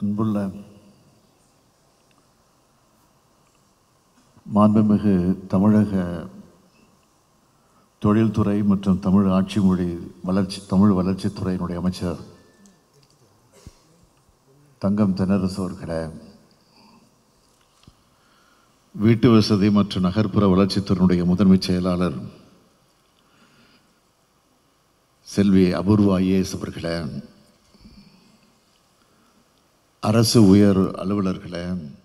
அன்புள்ள மாண்புமிகு தமிழக தொழில்துறை மற்றும் தமிழ் ஆட்சி மொழி வளர்ச்சி தமிழ் வளர்ச்சித்துறையினுடைய அமைச்சர் தங்கம் தென்னரசு அவர்களே வீட்டு வசதி மற்றும் நகர்ப்புற வளர்ச்சித்துறையினுடைய முதன்மைச் செயலாளர் செல்வி அபூர்வா ஐஏஎஸ் அவர்களே அரசு உயர் அலுவலர்களே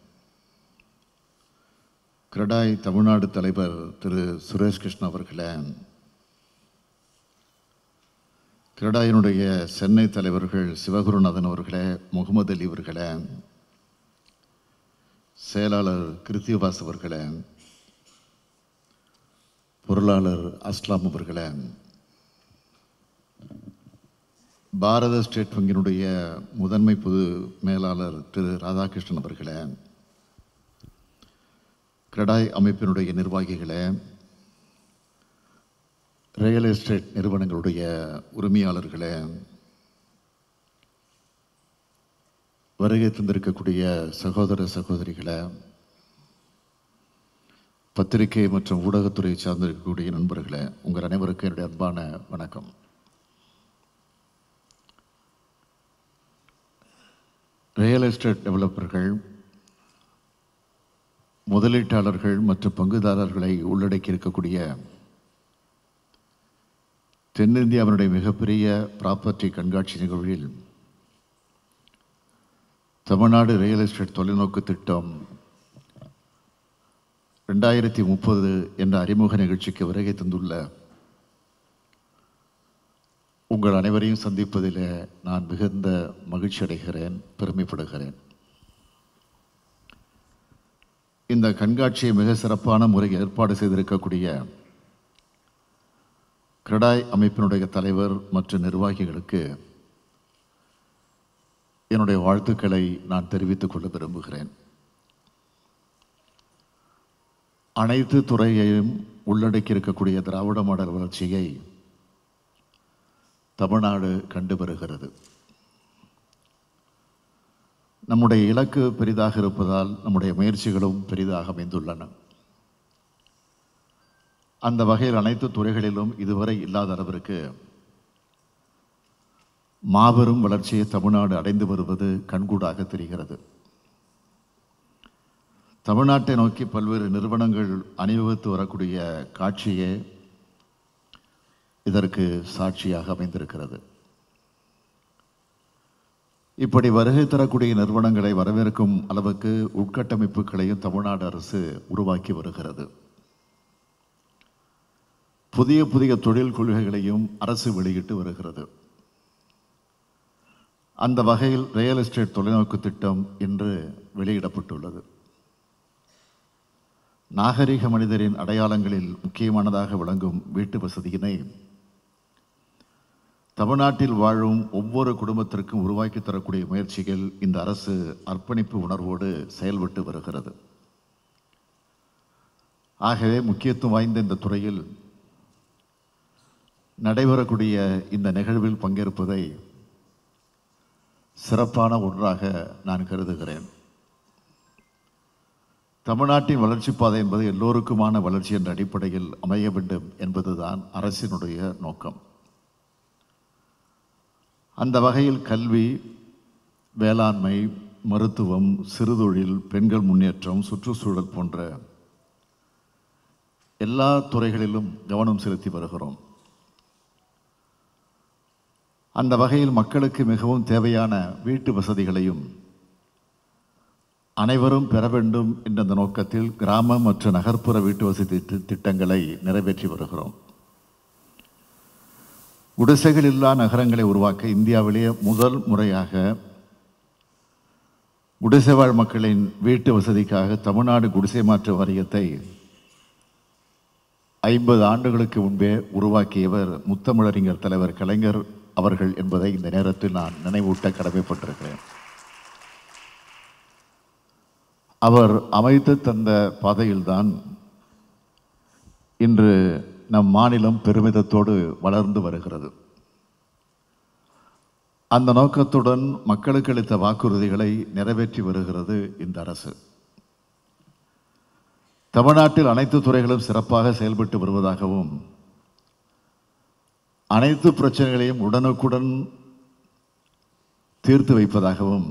கிரடாய் தமிழ்நாடு தலைவர் திரு சுரேஷ் கிருஷ்ணா அவர்களே கிரடாயினுடைய சென்னை தலைவர்கள் சிவகுருநாதன் அவர்களே முகமது அலி அவர்களே செயலாளர் கிருத்திவாஸ் அவர்களே பொருளாளர் அஸ்லாம் அவர்களே பாரத ஸ்டேட் வங்கியினுடைய முதன்மை பொது மேலாளர் திரு ராதாகிருஷ்ணன் அவர்களே கிரடாய் அமைப்பினுடைய நிர்வாகிகளே ரியல் எஸ்டேட் நிறுவனங்களுடைய உரிமையாளர்களே வருகை தந்திருக்கக்கூடிய சகோதர சகோதரிகளே பத்திரிகை மற்றும் ஊடகத்துறை சார்ந்திருக்கக்கூடிய நண்பர்களே உங்கள் அனைவருக்கும் என்னுடைய அன்பான வணக்கம் ரியல் எஸ்டேட் டெவலப்பர்கள் முதலீட்டாளர்கள் மற்றும் பங்குதாரர்களை உள்ளடக்கி இருக்கக்கூடிய தென்னிந்தியாவினுடைய மிகப்பெரிய ப்ராப்பர்ட்டி கண்காட்சி நிகழ்வில் தமிழ்நாடு ரியல் எஸ்டேட் தொலைநோக்கு திட்டம் ரெண்டாயிரத்தி முப்பது என்ற அறிமுக நிகழ்ச்சிக்கு வருகை தந்துள்ள உங்கள் அனைவரையும் சந்திப்பதில் நான் மிகுந்த மகிழ்ச்சி அடைகிறேன் பெருமைப்படுகிறேன் இந்த கண்காட்சியை மிக சிறப்பான முறையில் ஏற்பாடு செய்திருக்கக்கூடிய கிரடாய் அமைப்பினுடைய தலைவர் மற்றும் நிர்வாகிகளுக்கு என்னுடைய வாழ்த்துக்களை நான் தெரிவித்துக் கொள்ள விரும்புகிறேன் அனைத்து துறையையும் உள்ளடக்கி இருக்கக்கூடிய திராவிட மாடல் வளர்ச்சியை தமிழ்நாடு கண்டு வருகிறது நம்முடைய இலக்கு பெரிதாக இருப்பதால் நம்முடைய முயற்சிகளும் பெரிதாக அமைந்துள்ளன அந்த வகையில் அனைத்து துறைகளிலும் இதுவரை இல்லாத அளவிற்கு மாபெரும் வளர்ச்சியை தமிழ்நாடு அடைந்து வருவது கண்கூடாக தெரிகிறது தமிழ்நாட்டை நோக்கி பல்வேறு நிறுவனங்கள் அணிவகுத்து வரக்கூடிய காட்சியே இதற்கு சாட்சியாக அமைந்திருக்கிறது இப்படி வருகை தரக்கூடிய நிறுவனங்களை வரவேற்கும் அளவுக்கு உட்கட்டமைப்புகளையும் தமிழ்நாடு அரசு உருவாக்கி வருகிறது புதிய புதிய தொழில் கொள்கைகளையும் அரசு வெளியிட்டு வருகிறது அந்த வகையில் ரியல் எஸ்டேட் தொலைநோக்கு திட்டம் இன்று வெளியிடப்பட்டுள்ளது நாகரிக மனிதரின் அடையாளங்களில் முக்கியமானதாக விளங்கும் வீட்டு வசதியினை தமிழ்நாட்டில் வாழும் ஒவ்வொரு குடும்பத்திற்கும் உருவாக்கி தரக்கூடிய முயற்சிகள் இந்த அரசு அர்ப்பணிப்பு உணர்வோடு செயல்பட்டு வருகிறது ஆகவே முக்கியத்துவம் வாய்ந்த இந்த துறையில் நடைபெறக்கூடிய இந்த நிகழ்வில் பங்கேற்பதை சிறப்பான ஒன்றாக நான் கருதுகிறேன் தமிழ்நாட்டின் வளர்ச்சி பாதை என்பது எல்லோருக்குமான வளர்ச்சி என்ற அடிப்படையில் அமைய வேண்டும் என்பதுதான் அரசினுடைய நோக்கம் அந்த வகையில் கல்வி வேளாண்மை மருத்துவம் சிறுதொழில் பெண்கள் முன்னேற்றம் சுற்றுச்சூழல் போன்ற எல்லா துறைகளிலும் கவனம் செலுத்தி வருகிறோம் அந்த வகையில் மக்களுக்கு மிகவும் தேவையான வீட்டு வசதிகளையும் அனைவரும் பெற வேண்டும் என்ற அந்த நோக்கத்தில் கிராம மற்றும் நகர்ப்புற வீட்டு வசதி தி- திட்டங்களை நிறைவேற்றி வருகிறோம் குடிசைகள் இல்லா நகரங்களை உருவாக்க இந்தியாவிலேயே முதல் முறையாக குடிசை வாழ் மக்களின் வீட்டு வசதிக்காக தமிழ்நாடு குடிசை மாற்று வாரியத்தை ஐம்பது ஆண்டுகளுக்கு முன்பே உருவாக்கியவர் முத்தமிழறிஞர் தலைவர் கலைஞர் அவர்கள் என்பதை இந்த நேரத்தில் நான் நினைவூட்ட கடமைப்பட்டிருக்கிறேன் அவர் அமைத்து தந்த பாதையில்தான் இன்று நம் மாநிலம் பெருமிதத்தோடு வளர்ந்து வருகிறது அந்த நோக்கத்துடன் மக்களுக்கு அளித்த வாக்குறுதிகளை நிறைவேற்றி வருகிறது இந்த அரசு தமிழ்நாட்டில் அனைத்து துறைகளும் சிறப்பாக செயல்பட்டு வருவதாகவும் அனைத்து பிரச்சனைகளையும் உடனுக்குடன் தீர்த்து வைப்பதாகவும்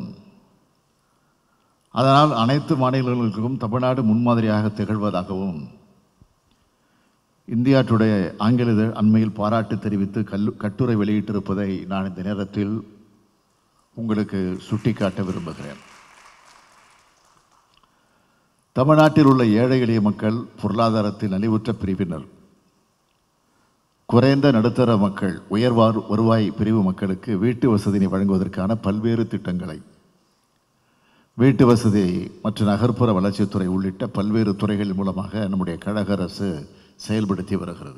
அதனால் அனைத்து மாநிலங்களுக்கும் தமிழ்நாடு முன்மாதிரியாக திகழ்வதாகவும் இந்தியா டுடே ஆங்கில இதழ் அண்மையில் பாராட்டு தெரிவித்து கல்லு கட்டுரை வெளியிட்டிருப்பதை நான் இந்த நேரத்தில் உங்களுக்கு சுட்டிக்காட்ட விரும்புகிறேன் தமிழ்நாட்டில் உள்ள ஏழை எளிய மக்கள் பொருளாதாரத்தில் நலிவுற்ற பிரிவினர் குறைந்த நடுத்தர மக்கள் உயர்வார் வருவாய் பிரிவு மக்களுக்கு வீட்டு வசதியை வழங்குவதற்கான பல்வேறு திட்டங்களை வீட்டு வசதி மற்றும் நகர்ப்புற வளர்ச்சித்துறை உள்ளிட்ட பல்வேறு துறைகள் மூலமாக நம்முடைய கழக அரசு செயல்படுத்தி வருகிறது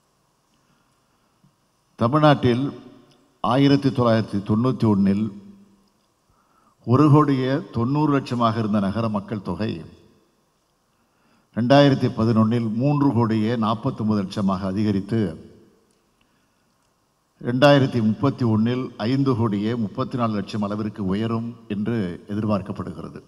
தமிழ்நாட்டில் ஆயிரத்தி தொள்ளாயிரத்தி தொண்ணூற்றி ஒன்றில் ஒரு கோடியே தொண்ணூறு லட்சமாக இருந்த நகர மக்கள் தொகை ரெண்டாயிரத்தி பதினொன்றில் மூன்று கோடியே நாற்பத்தொம்பது லட்சமாக அதிகரித்து ரெண்டாயிரத்தி முப்பத்தி ஒன்றில் ஐந்து கோடியே முப்பத்தி நாலு லட்சம் அளவிற்கு உயரும் என்று எதிர்பார்க்கப்படுகிறது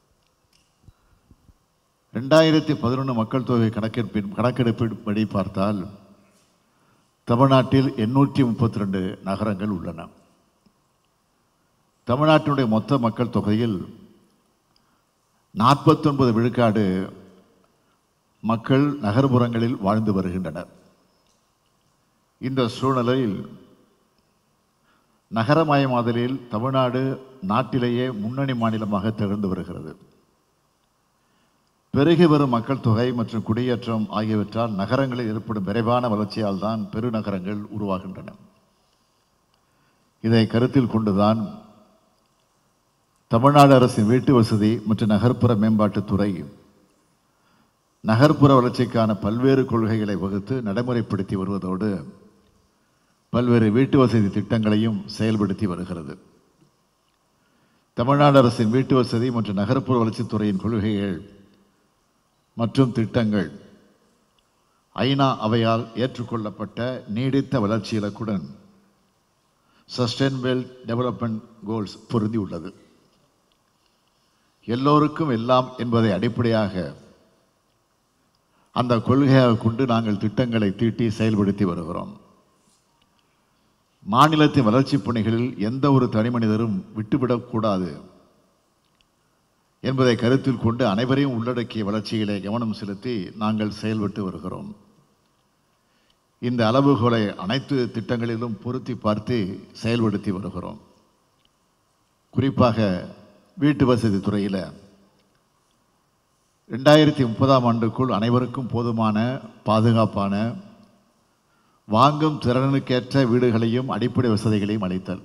ரெண்டாயிரத்தி பதினொன்று மக்கள் தொகை கணக்கெடுப்பின் கணக்கெடுப்பின்படி பார்த்தால் தமிழ்நாட்டில் எண்ணூற்றி முப்பத்தி ரெண்டு நகரங்கள் உள்ளன தமிழ்நாட்டினுடைய மொத்த மக்கள் தொகையில் நாற்பத்தொன்பது விழுக்காடு மக்கள் நகர்ப்புறங்களில் வாழ்ந்து வருகின்றனர் இந்த சூழ்நிலையில் நகரமயமாதலில் தமிழ்நாடு நாட்டிலேயே முன்னணி மாநிலமாக திகழ்ந்து வருகிறது பெருகி வரும் மக்கள் தொகை மற்றும் குடியேற்றம் ஆகியவற்றால் நகரங்களில் ஏற்படும் விரைவான வளர்ச்சியால் தான் பெருநகரங்கள் உருவாகின்றன இதை கருத்தில் கொண்டுதான் தமிழ்நாடு அரசின் வீட்டு வசதி மற்றும் நகர்ப்புற மேம்பாட்டுத்துறை நகர்ப்புற வளர்ச்சிக்கான பல்வேறு கொள்கைகளை வகுத்து நடைமுறைப்படுத்தி வருவதோடு பல்வேறு வீட்டு வசதி திட்டங்களையும் செயல்படுத்தி வருகிறது தமிழ்நாடு அரசின் வீட்டு வசதி மற்றும் நகர்ப்புற வளர்ச்சித்துறையின் கொள்கைகள் மற்றும் திட்டங்கள் ஐநா அவையால் ஏற்றுக்கொள்ளப்பட்ட நீடித்த வளர்ச்சி இலக்குடன் சஸ்டைனபிள் டெவலப்மெண்ட் கோல்ஸ் பொருந்தி உள்ளது எல்லோருக்கும் எல்லாம் என்பதை அடிப்படையாக அந்த கொள்கையாக கொண்டு நாங்கள் திட்டங்களை தீட்டி செயல்படுத்தி வருகிறோம் மாநிலத்தின் வளர்ச்சிப் பணிகளில் எந்த ஒரு தனி மனிதரும் விட்டுவிடக்கூடாது என்பதை கருத்தில் கொண்டு அனைவரையும் உள்ளடக்கிய வளர்ச்சியிலே கவனம் செலுத்தி நாங்கள் செயல்பட்டு வருகிறோம் இந்த அளவுகோலை அனைத்து திட்டங்களிலும் பொருத்தி பார்த்து செயல்படுத்தி வருகிறோம் குறிப்பாக வீட்டு வசதி துறையில் ரெண்டாயிரத்தி முப்பதாம் ஆண்டுக்குள் அனைவருக்கும் போதுமான பாதுகாப்பான வாங்கும் திறனுக்கேற்ற வீடுகளையும் அடிப்படை வசதிகளையும் அளித்தல்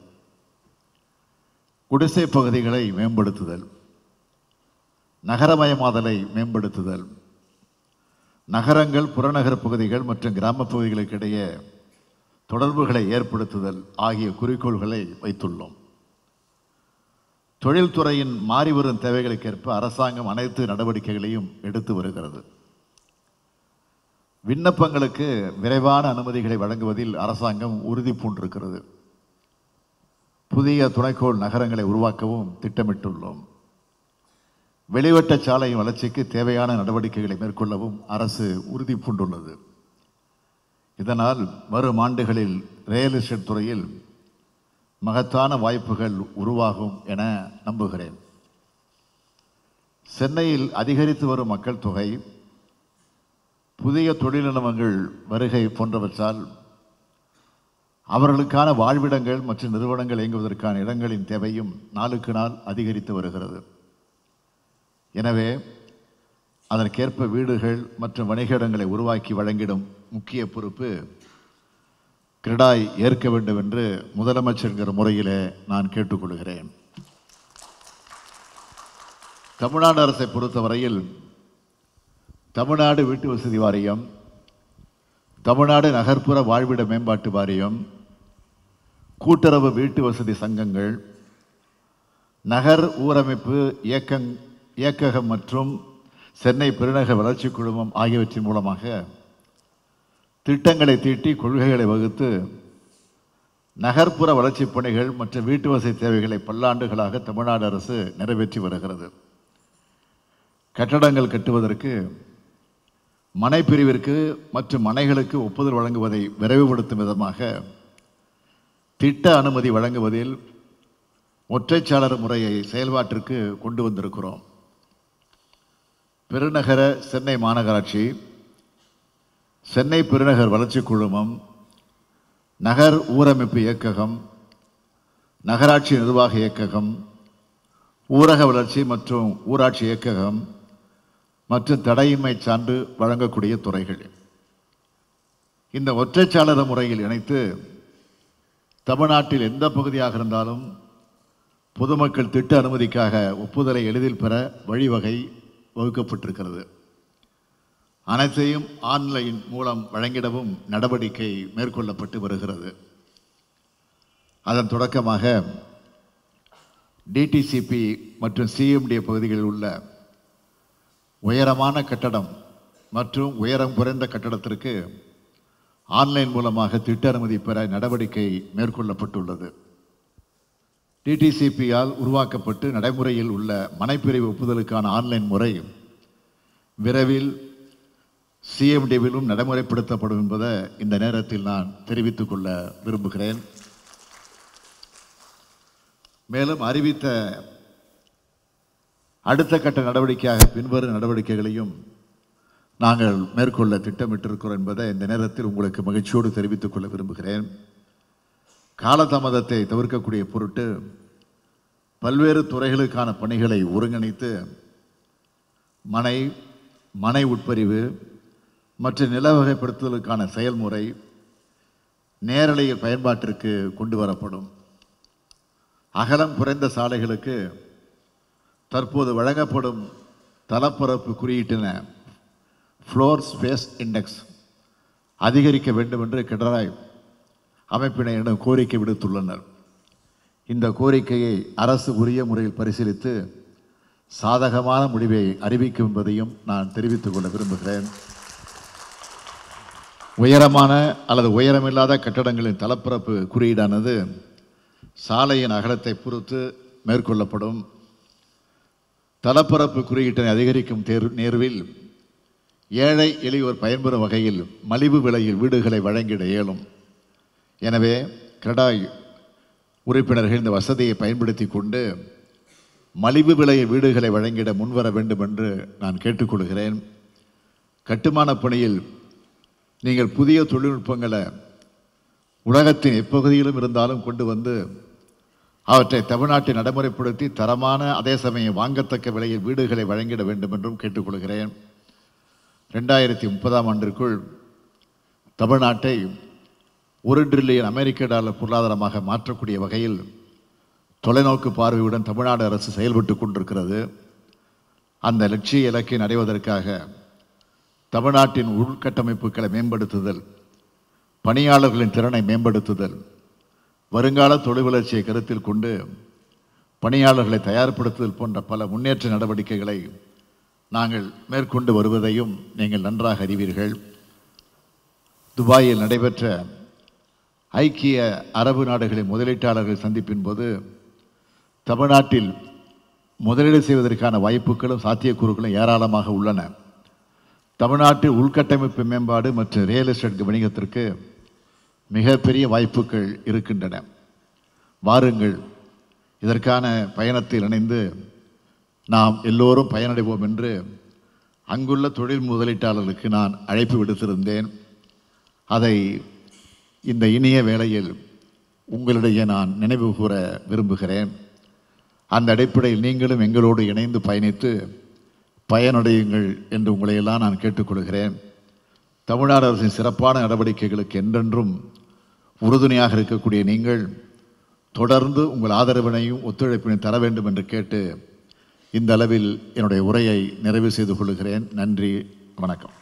குடிசை பகுதிகளை மேம்படுத்துதல் நகரமயமாதலை மேம்படுத்துதல் நகரங்கள் புறநகர் பகுதிகள் மற்றும் கிராம பகுதிகளுக்கு இடையே தொடர்புகளை ஏற்படுத்துதல் ஆகிய குறிக்கோள்களை வைத்துள்ளோம் தொழில்துறையின் மாறி வரும் தேவைகளுக்கேற்ப அரசாங்கம் அனைத்து நடவடிக்கைகளையும் எடுத்து வருகிறது விண்ணப்பங்களுக்கு விரைவான அனுமதிகளை வழங்குவதில் அரசாங்கம் உறுதி பூண்டிருக்கிறது புதிய துணைக்கோள் நகரங்களை உருவாக்கவும் திட்டமிட்டுள்ளோம் வெளிவட்ட சாலையின் வளர்ச்சிக்கு தேவையான நடவடிக்கைகளை மேற்கொள்ளவும் அரசு உறுதி பூண்டுள்ளது இதனால் வரும் ஆண்டுகளில் ரியல் எஸ்டேட் துறையில் மகத்தான வாய்ப்புகள் உருவாகும் என நம்புகிறேன் சென்னையில் அதிகரித்து வரும் மக்கள் தொகை புதிய தொழில்நிறுவனங்கள் வருகை போன்றவற்றால் அவர்களுக்கான வாழ்விடங்கள் மற்றும் நிறுவனங்கள் இயங்குவதற்கான இடங்களின் தேவையும் நாளுக்கு நாள் அதிகரித்து வருகிறது எனவே அதற்கேற்ப வீடுகள் மற்றும் வணிக இடங்களை உருவாக்கி வழங்கிடும் முக்கிய பொறுப்பு கிரடாய் ஏற்க வேண்டும் என்று முதலமைச்சர் என்கிற முறையிலே நான் கேட்டுக்கொள்கிறேன் தமிழ்நாடு அரசை பொறுத்தவரையில் தமிழ்நாடு வீட்டு வசதி வாரியம் தமிழ்நாடு நகர்ப்புற வாழ்விட மேம்பாட்டு வாரியம் கூட்டுறவு வீட்டு வசதி சங்கங்கள் நகர் ஊரமைப்பு இயக்கங் இயக்ககம் மற்றும் சென்னை பெருநகர வளர்ச்சி குழுமம் ஆகியவற்றின் மூலமாக திட்டங்களை தீட்டி கொள்கைகளை வகுத்து நகர்ப்புற வளர்ச்சிப் பணிகள் மற்றும் வீட்டு வசதி தேவைகளை பல்லாண்டுகளாக தமிழ்நாடு அரசு நிறைவேற்றி வருகிறது கட்டடங்கள் கட்டுவதற்கு மனை பிரிவிற்கு மற்றும் மனைகளுக்கு ஒப்புதல் வழங்குவதை விரைவுபடுத்தும் விதமாக திட்ட அனுமதி வழங்குவதில் ஒற்றைச்சாளர் முறையை செயல்பாட்டிற்கு கொண்டு வந்திருக்கிறோம் பெருநகர சென்னை மாநகராட்சி சென்னை பெருநகர் வளர்ச்சி குழுமம் நகர் ஊரமைப்பு இயக்ககம் நகராட்சி நிர்வாக இயக்ககம் ஊரக வளர்ச்சி மற்றும் ஊராட்சி இயக்ககம் மற்றும் தடையின்மை சான்று வழங்கக்கூடிய துறைகள் இந்த ஒற்றைச்சாளர முறையில் இணைத்து தமிழ்நாட்டில் எந்த பகுதியாக இருந்தாலும் பொதுமக்கள் திட்ட அனுமதிக்காக ஒப்புதலை எளிதில் பெற வழிவகை வகுக்கப்பட்டிருக்கிறது அனைத்தையும் ஆன்லைன் மூலம் வழங்கிடவும் நடவடிக்கை மேற்கொள்ளப்பட்டு வருகிறது அதன் தொடக்கமாக டிடிசிபி மற்றும் சிஎம்டி பகுதிகளில் உள்ள உயரமான கட்டடம் மற்றும் உயரம் குறைந்த கட்டடத்திற்கு ஆன்லைன் மூலமாக திட்ட அனுமதி பெற நடவடிக்கை மேற்கொள்ளப்பட்டுள்ளது டிடிசிபியால் உருவாக்கப்பட்டு நடைமுறையில் உள்ள மனைப்பிரிவு ஒப்புதலுக்கான ஆன்லைன் முறை விரைவில் சிஎம்டிவிலும் நடைமுறைப்படுத்தப்படும் என்பதை இந்த நேரத்தில் நான் தெரிவித்துக் கொள்ள விரும்புகிறேன் மேலும் அறிவித்த அடுத்த கட்ட நடவடிக்கையாக பின்வரும் நடவடிக்கைகளையும் நாங்கள் மேற்கொள்ள திட்டமிட்டிருக்கிறோம் என்பதை இந்த நேரத்தில் உங்களுக்கு மகிழ்ச்சியோடு தெரிவித்துக் கொள்ள விரும்புகிறேன் காலதாமதத்தை தவிர்க்கக்கூடிய பொருட்டு பல்வேறு துறைகளுக்கான பணிகளை ஒருங்கிணைத்து மனை மனை உட்பிரிவு மற்றும் நில வகைப்படுத்துதலுக்கான செயல்முறை நேரலை பயன்பாட்டிற்கு கொண்டு வரப்படும் அகலம் குறைந்த சாலைகளுக்கு தற்போது வழங்கப்படும் தலப்பரப்பு குறியீட்டின ஃப்ளோர் ஸ்பேஸ் இண்டெக்ஸ் அதிகரிக்க வேண்டும் என்று கிடராய் அமைப்பினரிடம் கோரிக்கை விடுத்துள்ளனர் இந்த கோரிக்கையை அரசு உரிய முறையில் பரிசீலித்து சாதகமான முடிவை அறிவிக்கும் என்பதையும் நான் தெரிவித்துக் கொள்ள விரும்புகிறேன் உயரமான அல்லது உயரமில்லாத கட்டடங்களின் தலப்பரப்பு குறியீடானது சாலையின் அகலத்தை பொறுத்து மேற்கொள்ளப்படும் தலப்பரப்பு குறியீட்டை அதிகரிக்கும் தேர் நேர்வில் ஏழை எளியோர் பயன்பெறும் வகையில் மலிவு விலையில் வீடுகளை வழங்கிட இயலும் எனவே கிரடாய் உறுப்பினர்கள் இந்த வசதியை பயன்படுத்தி கொண்டு மலிவு விலையில் வீடுகளை வழங்கிட முன்வர வேண்டும் என்று நான் கேட்டுக்கொள்கிறேன் கட்டுமான பணியில் நீங்கள் புதிய தொழில்நுட்பங்களை உலகத்தின் எப்பகுதியிலும் இருந்தாலும் கொண்டு வந்து அவற்றை தமிழ்நாட்டில் நடைமுறைப்படுத்தி தரமான அதே சமயம் வாங்கத்தக்க விலையில் வீடுகளை வழங்கிட வேண்டும் என்றும் கேட்டுக்கொள்கிறேன் ரெண்டாயிரத்தி முப்பதாம் ஆண்டிற்குள் தமிழ்நாட்டை ஒரு ட்ரில்லியன் அமெரிக்க டாலர் பொருளாதாரமாக மாற்றக்கூடிய வகையில் தொலைநோக்கு பார்வையுடன் தமிழ்நாடு அரசு செயல்பட்டு கொண்டிருக்கிறது அந்த லட்சிய இலக்கை அடைவதற்காக தமிழ்நாட்டின் உள்கட்டமைப்புகளை மேம்படுத்துதல் பணியாளர்களின் திறனை மேம்படுத்துதல் வருங்கால தொழில் வளர்ச்சியை கருத்தில் கொண்டு பணியாளர்களை தயார்படுத்துதல் போன்ற பல முன்னேற்ற நடவடிக்கைகளை நாங்கள் மேற்கொண்டு வருவதையும் நீங்கள் நன்றாக அறிவீர்கள் துபாயில் நடைபெற்ற ஐக்கிய அரபு நாடுகளின் முதலீட்டாளர்கள் சந்திப்பின் போது தமிழ்நாட்டில் முதலீடு செய்வதற்கான வாய்ப்புகளும் சாத்தியக்கூறுகளும் ஏராளமாக உள்ளன தமிழ்நாட்டில் உள்கட்டமைப்பு மேம்பாடு மற்றும் ரியல் எஸ்டேட் வணிகத்திற்கு மிகப்பெரிய வாய்ப்புகள் இருக்கின்றன வாருங்கள் இதற்கான பயணத்தில் இணைந்து நாம் எல்லோரும் பயனடைவோம் என்று அங்குள்ள தொழில் முதலீட்டாளர்களுக்கு நான் அழைப்பு விடுத்திருந்தேன் அதை இந்த இனிய வேளையில் உங்களிடையே நான் நினைவு கூற விரும்புகிறேன் அந்த அடிப்படையில் நீங்களும் எங்களோடு இணைந்து பயணித்து பயனடையுங்கள் என்று உங்களையெல்லாம் நான் கேட்டுக்கொள்கிறேன் தமிழ்நாடு அரசின் சிறப்பான நடவடிக்கைகளுக்கு என்றென்றும் உறுதுணையாக இருக்கக்கூடிய நீங்கள் தொடர்ந்து உங்கள் ஆதரவினையும் ஒத்துழைப்பினையும் தர வேண்டும் என்று கேட்டு இந்த அளவில் என்னுடைய உரையை நிறைவு செய்து கொள்கிறேன் நன்றி வணக்கம்